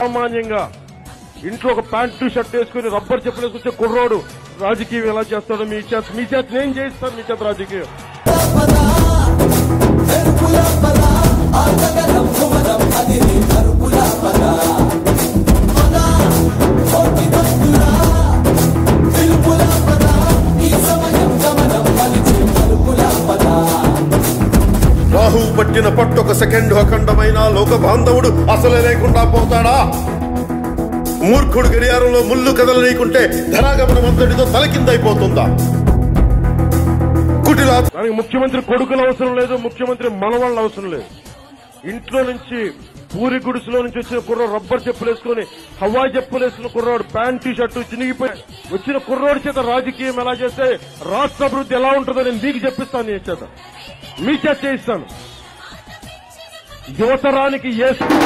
సామాన్యంగా ఇంట్లో ఒక ప్యాంటు షర్ట్ వేసుకుని రబ్బర్ చెప్పులు వేసుకొచ్చే కుర్రోడు రాజకీయం ఎలా చేస్తాడో మీ చేత మీ చేత నేను చేయిస్తాను మీ చేత రాజకీయం రాహు పట్టిన పట్టొక సెకండ్ అఖండమైన లోక బాంధవుడు అసలే లేకుండా పోతాడా మూర్ఖుడు గడియారంలో ముళ్ళు కదలనీకుంటే ధనాగమనం అంతటితో తలకిందైపోతుందా కుటిలా దానికి ముఖ్యమంత్రి కొడుకులు అవసరం లేదు ముఖ్యమంత్రి మనవాళ్ళు అవసరం లేదు ఇంట్లో నుంచి పూరి గుడిసెలో నుంచి వచ్చిన కుర్రోడు రబ్బర్ చెప్పులు వేసుకుని హవాయి చెప్పులు వేసుకున్న కుర్రోడు ప్యాంట్ టీ షర్టు చినిగిపోయి వచ్చిన కుర్రోడి చేత రాజకీయం ఎలా చేస్తే రాష్ట్ర అభివృద్ధి ఎలా ఉంటుందో నేను మీకు చెప్పిస్తాను నీ చేత మీ చేత చేయిస్తాను యువతరానికి ఏ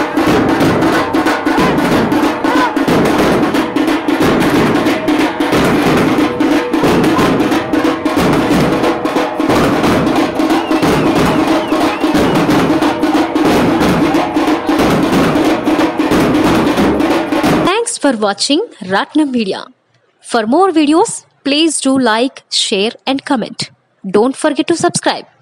Thanks for watching Ratnam Media. For more videos, please do like, share, and comment. Don't forget to subscribe.